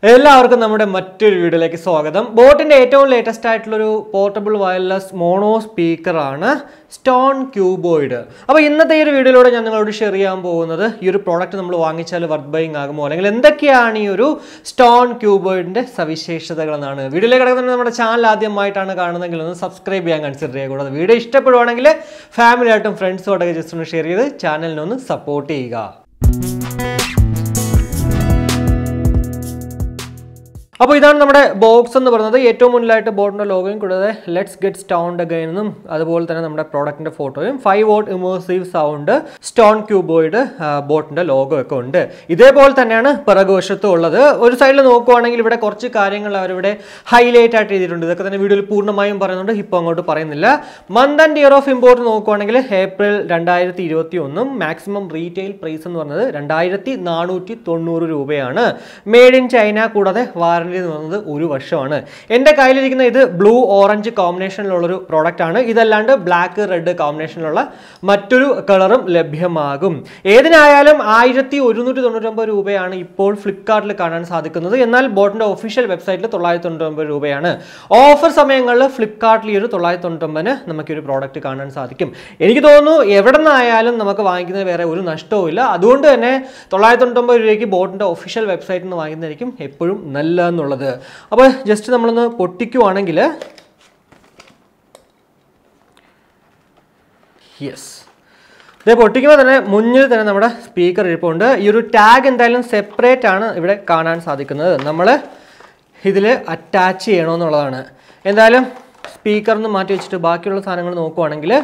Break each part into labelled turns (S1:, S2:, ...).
S1: എല്ലാവർക്കും നമ്മുടെ മറ്റൊരു വീഡിയോയിലേക്ക് സ്വാഗതം ബോട്ടിന്റെ ഏറ്റവും ലേറ്റസ്റ്റ് ആയിട്ടുള്ളൊരു പോർട്ടബിൾ വയർലെസ് മോണോ സ്പീക്കറാണ് സ്റ്റോൺ ക്യൂബോയിഡ് അപ്പോൾ ഇന്നത്തെ ഈ ഒരു വീഡിയോയിലൂടെ ഞാൻ നിങ്ങളോട് ഷെയർ ചെയ്യാൻ പോകുന്നത് ഈ ഒരു പ്രോഡക്റ്റ് നമ്മൾ വാങ്ങിച്ചാൽ വർത്ത് ബൈങ് ആകുമോ അല്ലെങ്കിൽ എന്തൊക്കെയാണ് ഈ ഒരു സ്റ്റോൺ ക്യൂബോയിഡിന്റെ സവിശേഷതകൾ എന്നാണ് വീഡിയോയിലേക്ക് കിടക്കുന്ന നമ്മുടെ ചാനൽ ആദ്യമായിട്ടാണ് കാണുന്നതെങ്കിൽ ഒന്ന് സബ്സ്ക്രൈബ് ചെയ്യാൻ കൺസിഡർ ചെയ്യുക കൂടാതെ വീഡിയോ ഇഷ്ടപ്പെടുവാണെങ്കിൽ ഫാമിലിയായിട്ടും ഫ്രണ്ട്സുമായിട്ടൊക്കെ ജസ്റ്റ് ഒന്ന് ഷെയർ ചെയ്ത് ചാനലിനൊന്ന് സപ്പോർട്ട് ചെയ്യുക അപ്പോൾ ഇതാണ് നമ്മുടെ ബോക്സ് എന്ന് പറയുന്നത് ഏറ്റവും മുന്നിലായിട്ട് ബോട്ടിൻ്റെ ലോഗോയും കൂടാതെ ലെറ്റ്സ് ഗെറ്റ് സ്റ്റൗണ്ട് അഗൈൻ എന്നും അതുപോലെ തന്നെ നമ്മുടെ പ്രോഡക്റ്റിൻ്റെ ഫോട്ടോയും five volt immersive sound Stone Cuboid ബോട്ടിൻ്റെ ലോഗോ ഒക്കെ ഉണ്ട് ഇതേപോലെ തന്നെയാണ് പിറകുവശത്തും ഉള്ളത് ഒരു സൈഡിൽ നോക്കുവാണെങ്കിൽ ഇവിടെ കുറച്ച് കാര്യങ്ങൾ അവരിവിടെ ഹൈലൈറ്റ് ആയിട്ട് എഴുതിയിട്ടുണ്ട് ഇതൊക്കെ തന്നെ വീഡിയോയിൽ പൂർണ്ണമായും പറയുന്നുണ്ട് ഇപ്പോൾ അങ്ങോട്ട് പറയുന്നില്ല month and year of import നോക്കുവാണെങ്കിൽ ഏപ്രിൽ രണ്ടായിരത്തി ഇരുപത്തി ഒന്നും മാക്സിമം റീറ്റെയിൽ പ്രൈസ് എന്ന് പറയുന്നത് രണ്ടായിരത്തി നാനൂറ്റി തൊണ്ണൂറ് രൂപയാണ് മെയ്ഡ് ഇൻ ചൈന കൂടാതെ വാറണ്ടി എന്ന് പറയുന്നത് ഒരു വർഷമാണ് എൻ്റെ കയ്യിലിരിക്കുന്ന ഇത് ബ്ലൂ ഓറഞ്ച് കോമ്പിനേഷനിലുള്ളൊരു പ്രോഡക്റ്റ് ആണ് ഇതല്ലാണ്ട് ബ്ലാക്ക് റെഡ് കോമ്പിനേഷനിലുള്ള മറ്റൊരു കളറും ലഭ്യമാകും ഏതിനായാലും ആയിരത്തി ഒരുന്നൂറ്റി തൊണ്ണൂറ്റൊമ്പത് രൂപയാണ് ഇപ്പോൾ ഫ്ലിപ്കാർട്ടിൽ കാണാൻ സാധിക്കുന്നത് എന്നാൽ ബോട്ടിൻ്റെ ഒഫീഷ്യൽ വെബ്സൈറ്റിൽ തൊള്ളായിരത്തി തൊണ്ണൂറ്റൊമ്പത് രൂപയാണ് ഓഫർ സമയങ്ങളിൽ ഫ്ലിപ്കാർട്ടിൽ ഈ ഒരു തൊള്ളായിരത്തി തൊണ്ണൂറ്റൊമ്പതിന് നമുക്ക് ഈ ഒരു പ്രോഡക്റ്റ് കാണാൻ സാധിക്കും എനിക്ക് തോന്നുന്നു എവിടെ നിന്നായാലും നമുക്ക് വാങ്ങിക്കുന്നത് വേറെ ഒരു നഷ്ടവും ഇല്ല അതുകൊണ്ട് തന്നെ തൊള്ളായിരത്തി തൊണ്ണൂറ്റൊമ്പത് രൂപയ്ക്ക് ബോട്ടിൻ്റെ ഒഫീഷ്യൽ വെബ്സൈറ്റിൽ നിന്ന് വാങ്ങുന്നതായിരിക്കും എപ്പോഴും നല്ല എന്നുള്ളത് അപ്പോൾ ജസ്റ്റ് നമ്മളൊന്ന് പൊട്ടിക്കുവാണെങ്കിൽ യെസ് ഇത് പൊട്ടിക്കുമ്പോൾ തന്നെ മുന്നിൽ തന്നെ നമ്മുടെ സ്പീക്കർ ഇരിപ്പുണ്ട് ഈ ഒരു ടാഗ് എന്തായാലും സെപ്പറേറ്റ് ആണ് ഇവിടെ കാണാൻ സാധിക്കുന്നത് നമ്മൾ ഇതിൽ അറ്റാച്ച് ചെയ്യണമെന്നുള്ളതാണ് എന്തായാലും സ്പീക്കറിന്ന് മാറ്റി വെച്ചിട്ട് ബാക്കിയുള്ള സാധനങ്ങൾ നോക്കുവാണെങ്കിൽ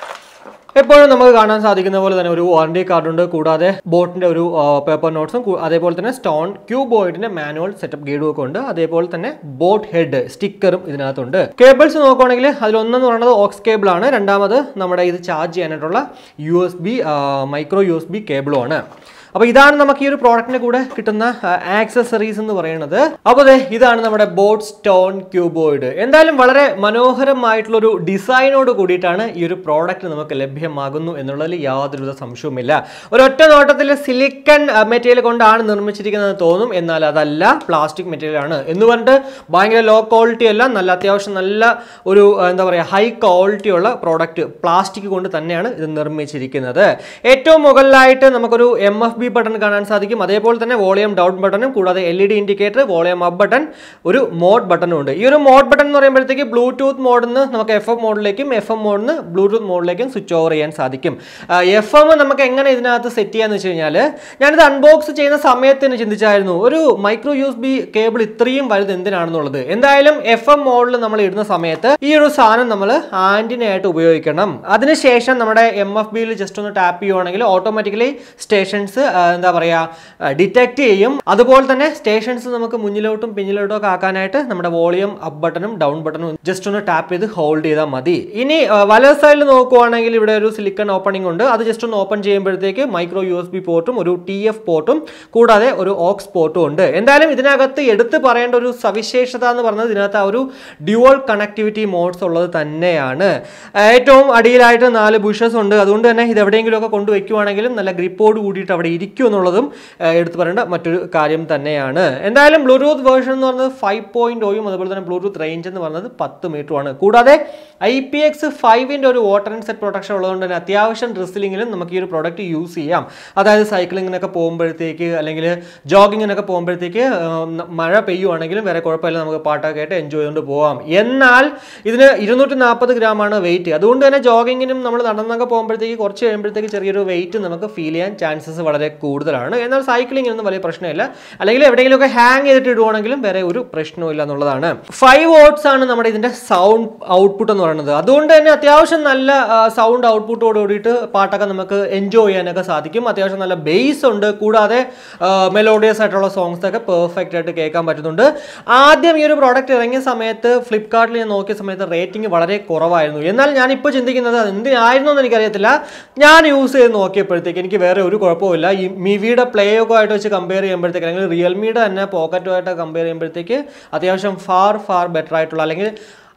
S1: എപ്പോഴും നമുക്ക് കാണാൻ സാധിക്കുന്ന പോലെ തന്നെ ഒരു വാറണ്ടി കാർഡുണ്ട് കൂടാതെ ബോട്ടിന്റെ ഒരു പേപ്പർ നോട്ട്സും അതേപോലെ തന്നെ സ്റ്റോൺ ക്യൂബോയിഡിന്റെ മാനുവൽ സെറ്റപ്പ് ഗൈഡും ഒക്കെ ഉണ്ട് അതേപോലെ തന്നെ ബോട്ട് ഹെഡ് സ്റ്റിക്കറും ഇതിനകത്തുണ്ട് കേബിൾസ് നോക്കുവാണെങ്കിൽ അതിലൊന്നെന്ന് പറയുന്നത് ഓക്സ് കേബിൾ ആണ് രണ്ടാമത് നമ്മുടെ ഇത് ചാർജ് ചെയ്യാനായിട്ടുള്ള U S B micro U S B കേബിളും ആണ് അപ്പോൾ ഇതാണ് നമുക്ക് ഈ ഒരു പ്രോഡക്റ്റിന്റെ കൂടെ കിട്ടുന്ന ആക്സസറീസ് എന്ന് പറയുന്നത് അപ്പോൾ അതെ ഇതാണ് നമ്മുടെ ബോട്ട് സ്റ്റോൺ ക്യൂബോയിഡ് എന്തായാലും വളരെ മനോഹരമായിട്ടുള്ള ഒരു ഡിസൈനോട് കൂടിയിട്ടാണ് ഈ ഒരു പ്രോഡക്റ്റ് നമുക്ക് ലഭ്യമാകുന്നു എന്നുള്ളതിൽ യാതൊരുവിധ സംശയവുമില്ല ഒരൊറ്റ നോട്ടത്തിൽ സിലിക്കൺ മെറ്റീരിയൽ കൊണ്ടാണ് നിർമ്മിച്ചിരിക്കുന്നത് തോന്നും എന്നാൽ അതല്ല പ്ലാസ്റ്റിക് മെറ്റീരിയൽ ആണ് എന്ന് പറഞ്ഞിട്ട് ഭയങ്കര ലോ ക്വാളിറ്റി അല്ല നല്ല അത്യാവശ്യം നല്ല ഒരു എന്താ പറയുക ഹൈ ക്വാളിറ്റി ഉള്ള പ്രോഡക്റ്റ് പ്ലാസ്റ്റിക് കൊണ്ട് തന്നെയാണ് ഇത് നിർമ്മിച്ചിരിക്കുന്നത് ഏറ്റവും മുകളിലായിട്ട് നമുക്കൊരു എം എഫ് ബി ബട്ടൺ കാണാൻ സാധിക്കും അതേപോലെ തന്നെ വോളിയം ഡൗൺ ബട്ടണും കൂടാതെ L E D indicator volume up button ഒരു മോഡ് ബട്ടണും ഉണ്ട് ഈ ഒരു മോഡ് ബട്ടൺ എന്ന് പറയുമ്പോഴത്തേക്ക് ബ്ലൂടൂത്ത് മോഡിൽ നിന്ന് നമുക്ക് എഫ് എം മോഡിലേക്കും എഫ് എം മോഡിൽ നിന്ന് ബ്ലൂടൂത്ത് മോഡിലേക്കും സ്വിച്ച് ഓവർ ചെയ്യാൻ സാധിക്കും എഫ് എം നമുക്ക് എങ്ങനെ ഇതിനകത്ത് സെറ്റ് ചെയ്യാന്ന് വെച്ച് കഴിഞ്ഞാൽ ഞാനിത് അൺബോക്സ് ചെയ്യുന്ന സമയത്ത് തന്നെ ചിന്തിച്ചായിരുന്നു ഒരു micro U S B cable ഇത്രയും വലുത് എന്തിനാണെന്നുള്ളത് എന്തായാലും എഫ് എം മോഡിൽ നമ്മൾ ഇടുന്ന സമയത്ത് ഈ ഒരു സാധനം നമ്മൾ ആൻറ്റിനായിട്ട് ഉപയോഗിക്കണം അതിനുശേഷം നമ്മുടെ എം എഫ് ബിയിൽ ജസ്റ്റ് ഒന്ന് ടാപ്പ് ചെയ്യുവാണെങ്കിൽ ഓട്ടോമാറ്റിക്കലി സ്റ്റേഷൻസ് എന്താ പറയുക ഡിറ്റക്ട് ചെയ്യും അതുപോലെ തന്നെ സ്റ്റേഷൻസ് നമുക്ക് മുന്നിലോട്ടും പിന്നിലോട്ടും ഒക്കെ ആക്കാനായിട്ട് നമ്മുടെ വോളിയം അപ്പ് ബട്ടണും ഡൗൺ ബട്ടണും ജസ്റ്റ് ഒന്ന് ടാപ്പ് ചെയ്ത് ഹോൾഡ് ചെയ്താൽ മതി ഇനി വലത് സൈഡിൽ നോക്കുവാണെങ്കിൽ ഇവിടെ ഒരു സിലിക്കൺ ഓപ്പണിംഗ് ഉണ്ട് അത് ജസ്റ്റ് ഒന്ന് ഓപ്പൺ ചെയ്യുമ്പോഴത്തേക്ക് മൈക്രോ യു എസ് ബി പോർട്ടും ഒരു ടി എഫ് പോർട്ടും കൂടാതെ ഒരു ഓക്സ് പോർട്ടും ഉണ്ട് എന്തായാലും ഇതിനകത്ത് എടുത്ത് പറയേണ്ട ഒരു സവിശേഷത എന്ന് പറയുന്നത് ഇതിനകത്ത് ആ ഒരു ഡ്യുവൽ കണക്ടിവിറ്റി മോഡ്സ് ഉള്ളത് തന്നെയാണ് ഏറ്റവും അടിയിലായിട്ട് നാല് ബുഷസ് ഉണ്ട് അതുകൊണ്ട് തന്നെ ഇത് എവിടെയെങ്കിലുമൊക്കെ കൊണ്ടുവയ്ക്കുവാണെങ്കിലും നല്ല ഗ്രിപ്പോട് കൂടിയിട്ട് അവിടെ ഇരിക്കും എന്നുള്ളതും എടുത്തു പറയേണ്ട മറ്റൊരു കാര്യം തന്നെയാണ് എന്തായാലും ബ്ലൂടൂത്ത് വേർഷൻ എന്ന് പറയുന്നത് ഫൈവ് പോയിന്റ് ഓയും അതുപോലെ തന്നെ ബ്ലൂടൂത്ത് റേഞ്ച് എന്ന് പറയുന്നത് പത്ത് മീറ്ററുമാണ് കൂടാതെ ഐ പി എക്സ് ഫൈവിൻ്റെ ഒരു വാട്ടർ ആൻഡ് സെറ്റ് പ്രൊട്ടക്ഷൻ ഉള്ളതുകൊണ്ട് തന്നെ അത്യാവശ്യം ഡ്രസ്സിലിങ്ങിലും നമുക്ക് ഈ ഒരു പ്രോഡക്റ്റ് യൂസ് ചെയ്യാം അതായത് സൈക്ലിങ്ങിനൊക്കെ പോകുമ്പോഴത്തേക്ക് അല്ലെങ്കിൽ ജോഗിങ്ങിനൊക്കെ പോകുമ്പോഴത്തേക്ക് മഴ പെയ്യുവാണെങ്കിലും വേറെ കുഴപ്പമില്ല നമുക്ക് പാട്ടൊക്കെ ആയിട്ട് എൻജോയ് ചെയ്തുകൊണ്ട് പോകാം എന്നാൽ ഇതിന് ഇരുന്നൂറ്റി നാൽപ്പത് ഗ്രാമാണ് വെയിറ്റ് അതുകൊണ്ട് തന്നെ ജോഗിങ്ങിനും നമ്മൾ നടന്നൊക്കെ പോകുമ്പോഴത്തേക്ക് കുറച്ച് കഴിയുമ്പോഴത്തേക്ക് ചെറിയൊരു വെയിറ്റ് നമുക്ക് ഫീൽ ചെയ്യാൻ ചാൻസസ് വളരെ കൂടുതലാണ് എന്നാൽ സൈക്ലിങ്ങിനൊന്നും വലിയ പ്രശ്നമില്ല അല്ലെങ്കിൽ എവിടെയെങ്കിലുമൊക്കെ ഹാങ് ചെയ്തിട്ട് ഇടുവാണെങ്കിലും വേറെ ഒരു പ്രശ്നവും ഇല്ല എന്നുള്ളതാണ് ഫൈവ് വോട്ട്സ് ആണ് നമ്മുടെ ഇതിന്റെ സൗണ്ട് ഔട്ട്പുട്ട് എന്ന് പറയുന്നത് അതുകൊണ്ട് തന്നെ അത്യാവശ്യം നല്ല സൗണ്ട് ഔട്ട്പുട്ടോട് കൂടിയിട്ട് പാട്ടൊക്കെ നമുക്ക് എൻജോയ് ചെയ്യാനൊക്കെ സാധിക്കും അത്യാവശ്യം നല്ല ബേസ് ഉണ്ട് കൂടാതെ മെലോഡിയസ് ആയിട്ടുള്ള സോങ്സ് ഒക്കെ പെർഫെക്റ്റ് ആയിട്ട് കേൾക്കാൻ പറ്റുന്നുണ്ട് ആദ്യം ഈ ഒരു പ്രോഡക്റ്റ് ഇറങ്ങിയ സമയത്ത് ഫ്ലിപ്കാർട്ടിൽ ഞാൻ നോക്കിയ സമയത്ത് റേറ്റിംഗ് വളരെ കുറവായിരുന്നു എന്നാൽ ഞാൻ ഇപ്പോൾ ചിന്തിക്കുന്നത് അത് എന്തിനായിരുന്നു എന്ന് എനിക്കറിയത്തില്ല ഞാൻ യൂസ് ചെയ്ത് നോക്കിയപ്പോഴത്തേക്ക് എനിക്ക് വേറെ ഒരു കുഴപ്പമില്ല ഈ മിവിയുടെ പ്ലേ ഒക്കെ ആയിട്ട് വെച്ച് കമ്പയർ ചെയ്യുമ്പോഴത്തേക്ക് അല്ലെങ്കിൽ റിയൽമിയുടെ തന്നെ പോക്കറ്റുമായിട്ട് കമ്പയർ ചെയ്യുമ്പോഴത്തേക്ക് അത്യാവശ്യം ഫാർ ഫാർ ബെറ്റർ ആയിട്ടുള്ള അല്ലെങ്കിൽ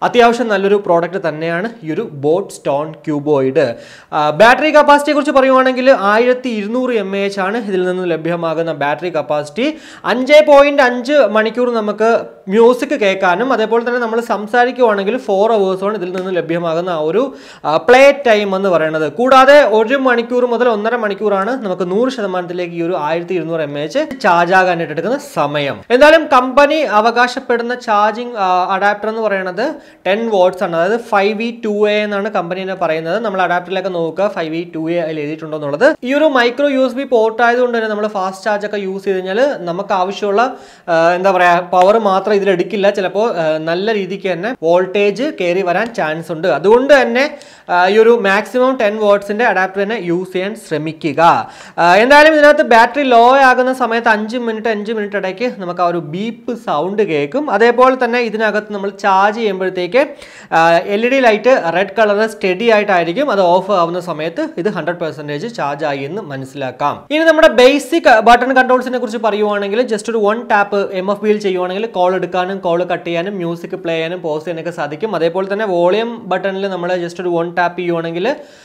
S1: അത്യാവശ്യം നല്ലൊരു പ്രോഡക്റ്റ് തന്നെയാണ് ഈ ഒരു ബോട്ട് സ്റ്റോൺ ക്യൂബോയിഡ് ബാറ്ററി കപ്പാസിറ്റിയെ കുറിച്ച് പറയുവാണെങ്കിൽ ആയിരത്തി ഇരുന്നൂറ് എം എച്ച് ആണ് ഇതിൽ നിന്ന് ലഭ്യമാകുന്ന ബാറ്ററി കപ്പാസിറ്റി അഞ്ച് പോയിന്റ് അഞ്ച് മണിക്കൂർ നമുക്ക് മ്യൂസിക് കേൾക്കാനും അതേപോലെ തന്നെ നമ്മൾ സംസാരിക്കുവാണെങ്കിൽ ഫോർ അവേഴ്സാണ് ഇതിൽ നിന്ന് ലഭ്യമാകുന്ന ആ ഒരു പ്ലേ ടൈം എന്ന് പറയുന്നത് കൂടാതെ ഒരു മണിക്കൂർ മുതൽ ഒന്നര മണിക്കൂറാണ് നമുക്ക് നൂറ് ശതമാനത്തിലേക്ക് ഈ ഒരു ആയിരത്തി ഇരുന്നൂറ് എം എച്ച് ചാർജ് ആകാനായിട്ട് എടുക്കുന്ന സമയം എന്തായാലും കമ്പനി അവകാശപ്പെടുന്ന ചാർജിങ് അഡാപ്റ്റർ എന്ന് പറയുന്നത് ടെൻ വോട്ട്സ് ആണ് അതായത് ഫൈവ് വി ടു എ എന്നാണ് കമ്പനീനെ പറയുന്നത് നമ്മൾ അഡാപ്റ്ററിലൊക്കെ നോക്കുക ഫൈവ് വി ടു എ അതിൽ എഴുതിയിട്ടുണ്ടോ എന്നുള്ളത് ഈ ഒരു micro U S B port ആയതുകൊണ്ട് തന്നെ നമ്മൾ ഫാസ്റ്റ് ചാർജ് ഒക്കെ യൂസ് ചെയ്ത് കഴിഞ്ഞാൽ നമുക്ക് ആവശ്യമുള്ള ആ, എന്താ പറയുക പവർ മാത്രം ഇതിൽ എടുക്കില്ല ചിലപ്പോൾ ആ, നല്ല രീതിക്ക് തന്നെ വോൾട്ടേജ് കയറി വരാൻ ചാൻസ് ഉണ്ട് അതുകൊണ്ട് തന്നെ ആ, ഈ ഒരു മാക്സിമം ടെൻ വോട്ട്സിന്റെ അഡാപ്റ്റർ തന്നെ യൂസ് ചെയ്യാൻ ശ്രമിക്കുക ആ, എന്തായാലും ഇതിനകത്ത് ബാറ്ററി ലോ ആകുന്ന സമയത്ത് അഞ്ച് മിനിറ്റ് അഞ്ച് മിനിറ്റ് ഇടയ്ക്ക് നമുക്ക് ആ ഒരു ബീപ്പ് സൗണ്ട് കേൾക്കും അതേപോലെ തന്നെ ഇതിനകത്ത് നമ്മൾ ചാർജ് ചെയ്യുമ്പോഴത്തേക്ക് L E D light red colour steady ആയിട്ടായിരിക്കും അത് ഓഫ് ആവുന്ന സമയത്ത് ഇത് ഹൺഡ്രഡ് പെർസെൻറ്റേജ് ചാർജ് ആയി എന്ന് മനസ്സിലാക്കാം ഇനി നമ്മുടെ ബേസിക് ബട്ടൺ കൺട്രോൾസിനെ കുറിച്ച് പറയുവാണെങ്കിൽ ജസ്റ്റ് ഒരു വൺ ടാപ്പ് എം എഫ് ബിയിൽ ചെയ്യുവാണെങ്കിൽ കോൾ എടുക്കാനും കോൾ കട്ട് ചെയ്യാനും മ്യൂസിക് പ്ലേ ചെയ്യാനും പോസ് ചെയ്യാനൊക്കെ സാധിക്കും അതേപോലെ തന്നെ വോളിയം ബട്ടണിൽ നമ്മൾ ജസ്റ്റ് ഒരു വൺ ടാപ്പ് ചെയ്യുവാണെങ്കിൽ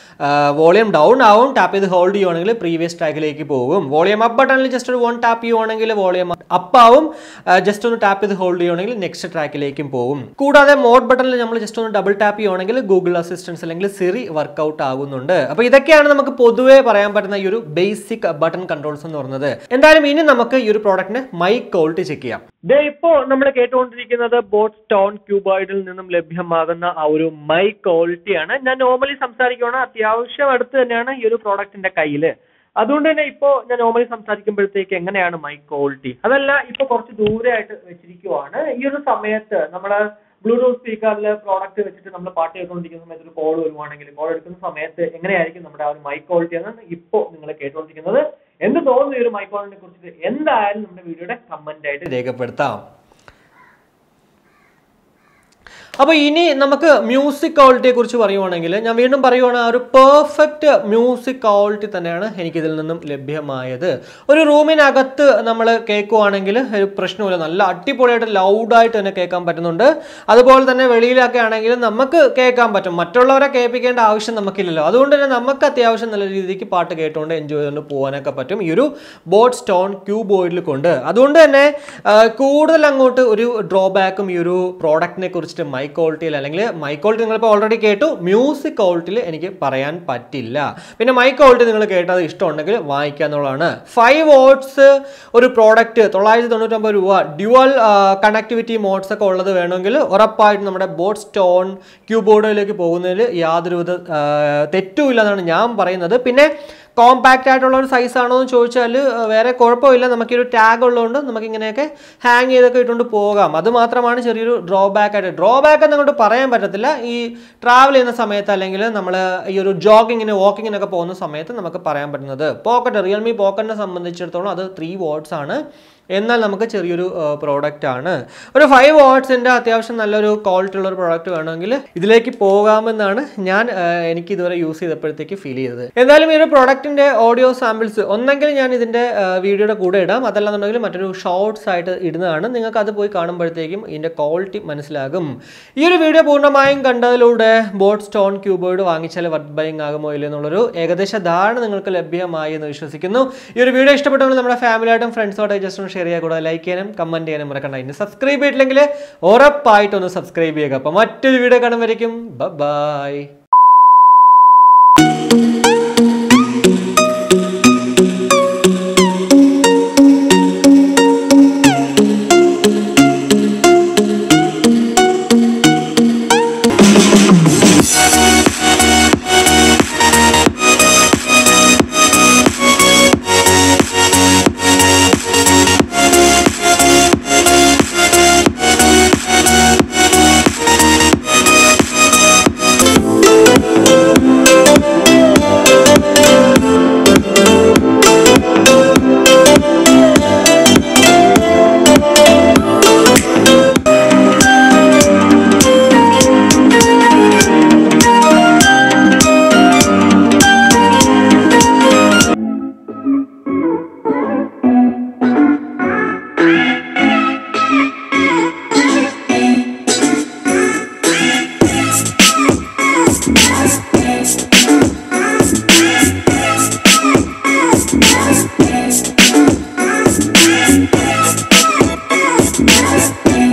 S1: വോളിയം ഡൗൺ ആവും ടാപ്പ് ചെയ്ത് ഹോൾഡ് ചെയ്യുവാണെങ്കിൽ പ്രീവിയസ് ട്രാക്കിലേക്ക് പോകും വോളിയം അപ്പ് ബട്ടണിൽ ജസ്റ്റ് ഒരു വൺ ടാപ്പ് ചെയ്യുവാണെങ്കിൽ വോളിയം അപ്പ് ആവും ജസ്റ്റ് ഒന്ന് ടാപ്പ് ചെയ്ത് ഹോൾഡ് ചെയ്യുവാണെങ്കിൽ നെക്സ്റ്റ് ട്രാക്കിലേക്കും പോകും കൂടാതെ മോഡ് ബട്ടണിൽ നമ്മൾ ജസ്റ്റ് ഒന്ന് ഡബിൾ ടാപ്പ് ചെയ്യുവാണെങ്കിൽ ഗൂഗിൾ അസിസ്റ്റൻസ് അല്ലെങ്കിൽ സിറി വർക്കൗട്ട് ആകുന്നുണ്ട് അപ്പോൾ ഇതൊക്കെയാണ് നമുക്ക് പൊതുവേ പറയാൻ പറ്റുന്ന ഈ ഒരു ബേസിക് ബട്ടൺ കൺട്രോൾസ് എന്ന് പറയുന്നത് എന്തായാലും ഇനി നമുക്ക് ഈ ഒരു പ്രോഡക്റ്റിന് മൈക്ക് ക്വാളിറ്റി ചെക്ക് ചെയ്യാം ദേ ഇപ്പോ നമ്മൾ കേട്ടുകൊണ്ടിരിക്കുന്നത് ബോട്ട് സ്റ്റോൺ ക്യൂബോയിഡിൽ നിന്നും ലഭ്യമാകുന്ന ആ ഒരു മൈക്ക് ക്വാളിറ്റിയാണ് ഞാൻ നോർമലി സംസാരിക്കുകയാണ് അത്യാവശ്യം അടുത്ത് തന്നെയാണ് ഈ ഒരു പ്രോഡക്റ്റിന്റെ കയ്യിൽ അതുകൊണ്ട് തന്നെ ഇപ്പോ ഞാൻ നോർമലി സംസാരിക്കുമ്പോഴത്തേക്ക് എങ്ങനെയാണ് മൈക്ക് ക്വാളിറ്റി അതല്ല ഇപ്പൊ കുറച്ച് ദൂരെയായിട്ട് വെച്ചിരിക്കുവാണ് ഈ ഒരു സമയത്ത് നമ്മൾ ബ്ലൂടൂത്ത് സ്പീക്കറിൽ പ്രോഡക്റ്റ് വെച്ചിട്ട് നമ്മൾ പാട്ട് കേട്ടുകൊണ്ടിരിക്കുന്ന സമയത്ത് ഒരു കോൾ വരുവാണെങ്കിൽ കോൾ എടുക്കുന്ന സമയത്ത് എങ്ങനെയായിരിക്കും നമ്മുടെ ആ ഒരു മൈക്ക് ക്വാളിറ്റി എന്നാണ് ഇപ്പോൾ നിങ്ങൾ കേട്ടുകൊണ്ടിരിക്കുന്നത് എന്ത് തോന്നുന്നു ഈ ഒരു മൈക്ക് ക്വാളിറ്റിനെ കുറിച്ചിട്ട് എന്തായാലും നമ്മുടെ വീഡിയോയുടെ കമന്റ് ആയിട്ട് രേഖപ്പെടുത്താം അപ്പോൾ ഇനി നമുക്ക് മ്യൂസിക് ക്വാളിറ്റിയെ കുറിച്ച് പറയുവാണെങ്കിൽ ഞാൻ വീണ്ടും പറയുവാണ് ആ ഒരു പെർഫെക്റ്റ് മ്യൂസിക് ക്വാളിറ്റി തന്നെയാണ് എനിക്കിതിൽ നിന്നും ലഭ്യമായത് ഒരു റൂമിനകത്ത് നമ്മൾ കേൾക്കുവാണെങ്കിൽ ഒരു പ്രശ്നമില്ല നല്ല അടിപൊളിയായിട്ട് ലൗഡായിട്ട് തന്നെ കേൾക്കാൻ പറ്റുന്നുണ്ട് അതുപോലെ തന്നെ വെളിയിലൊക്കെ ആണെങ്കിൽ നമുക്ക് കേൾക്കാൻ പറ്റും മറ്റുള്ളവരെ കേൾപ്പിക്കേണ്ട ആവശ്യം നമുക്കില്ലല്ലോ അതുകൊണ്ട് തന്നെ നമുക്ക് അത്യാവശ്യം നല്ല രീതിക്ക് പാട്ട് കേട്ടുകൊണ്ട് എൻജോയ് ചെയ്തുകൊണ്ട് പോകാനൊക്കെ പറ്റും ഈ ഒരു ബോട്ട് സ്റ്റോൺ ക്യൂബോയിഡിൽ കൊണ്ട് അതുകൊണ്ട് തന്നെ ആ, കൂടുതൽ അങ്ങോട്ട് ഒരു ഡ്രോബാക്കും ഈ ഒരു പ്രോഡക്റ്റിനെ കുറിച്ചിട്ട് മൈ ക്വാളിറ്റിയിൽ അല്ലെങ്കിൽ മൈ ക്വാളിറ്റി നിങ്ങളിപ്പോൾ ഓൾറെഡി കേട്ടു മ്യൂസിക് ക്വാളിറ്റിയിൽ എനിക്ക് പറയാൻ പറ്റില്ല പിന്നെ മൈ ക്വാളിറ്റി നിങ്ങൾ കേട്ടത് ഇഷ്ടമുണ്ടെങ്കിൽ വാങ്ങിക്കുക എന്നുള്ളതാണ് ഫൈവ് വോട്ട്സ് ഒരു പ്രോഡക്റ്റ് തൊള്ളായിരത്തി തൊണ്ണൂറ്റൊമ്പത് രൂപ ഡ്യുവൽ കണക്ടിവിറ്റി മോഡ്സ് ഒക്കെ ഉള്ളത് വേണമെങ്കിൽ ഉറപ്പായിട്ടും നമ്മുടെ ബോട്ട് സ്റ്റോൺ ക്യൂബോർഡിലേക്ക് പോകുന്നതിൽ യാതൊരുവിധ ആ, തെറ്റുമില്ല എന്നാണ് ഞാൻ പറയുന്നത് പിന്നെ കോമ്പാക്റ്റ് ആയിട്ടുള്ള ഒരു സൈസ് ആണോ എന്ന് ചോദിച്ചാൽ വേറെ കുഴപ്പമില്ല നമുക്കൊരു ടാഗ് ഉള്ളതുകൊണ്ട് നമുക്ക് ഇങ്ങനെയൊക്കെ ഹാങ് ചെയ്തൊക്കെ ഇട്ടുകൊണ്ട് പോകാം അത് മാത്രമാണ് ചെറിയൊരു ഡ്രോബാക്ക് ആയിട്ട് ഡ്രോബാക്ക് എന്ന് അങ്ങോട്ട് പറയാൻ പറ്റത്തില്ല ഈ ട്രാവൽ ചെയ്യുന്ന സമയത്ത് അല്ലെങ്കിൽ നമ്മൾ ഈ ഒരു ജോഗിങ്ങിന് വാക്കിങ്ങിനൊക്കെ പോകുന്ന സമയത്ത് നമുക്ക് പറയാൻ പറ്റുന്നത് പോക്കറ്റ് റിയൽമി പോക്കറ്റിനെ സംബന്ധിച്ചിടത്തോളം അത് ത്രീ വാട്ട്സ് ആണ് എന്നാൽ നമുക്ക് ചെറിയൊരു പ്രോഡക്റ്റ് ആണ് ഒരു ഫൈവ് വാട്ട്സിൻ്റെ അത്യാവശ്യം നല്ലൊരു ക്വാളിറ്റി ഉള്ള ഒരു പ്രോഡക്റ്റ് വേണമെങ്കിൽ ഇതിലേക്ക് പോകാമെന്നാണ് ഞാൻ ആ, എനിക്ക് ഇതുവരെ യൂസ് ചെയ്തപ്പോഴത്തേക്ക് ഫീൽ ചെയ്തത് എന്തായാലും ഈ ഒരു പ്രോഡക്റ്റിൻ്റെ ഓഡിയോ സാമ്പിൾസ് ഒന്നെങ്കിൽ ഞാൻ ഇതിൻ്റെ വീഡിയോയുടെ കൂടെ ഇടാം അതല്ലാന്നുണ്ടെങ്കിൽ മറ്റൊരു ഷോർട്സ് ആയിട്ട് ഇടുന്നതാണ് നിങ്ങൾക്ക് അത് പോയി കാണുമ്പോഴത്തേക്കും ഇതിൻ്റെ ക്വാളിറ്റി മനസ്സിലാകും ഈ ഒരു വീഡിയോ പൂർണ്ണമായും കണ്ടതിലൂടെ ബോട്ട് സ്റ്റോൺ ക്യൂബോർഡ് വാങ്ങിച്ചാൽ വർത്ത് ബൈങ് ആകുമോ ഇല്ല എന്നുള്ളൊരു ഏകദേശ ധാരണ നിങ്ങൾക്ക് ലഭ്യമായി എന്ന് വിശ്വസിക്കുന്നു ഈ ഒരു വീഡിയോ ഇഷ്ടപ്പെട്ടെങ്കിൽ നമ്മുടെ ഫാമിലിയായിട്ടും ഫ്രണ്ട്സോടെ ജസ്റ്റ് ഒന്ന് ഷെയർ ചെയ്യുക കൂടാതെ ലൈക്ക് ചെയ്യാനും കമൻറ്റ് ചെയ്യാനും മറക്കണ്ട ഇനി സബ്സ്ക്രൈബ് ചെയ്തിട്ടില്ലെങ്കിൽ ഉറപ്പായിട്ടൊന്ന് സബ്സ്ക്രൈബ് ചെയ്യുക അപ്പോൾ മറ്റൊരു വീഡിയോ കാണുമ്പോഴേക്കും ബൈ
S2: Thank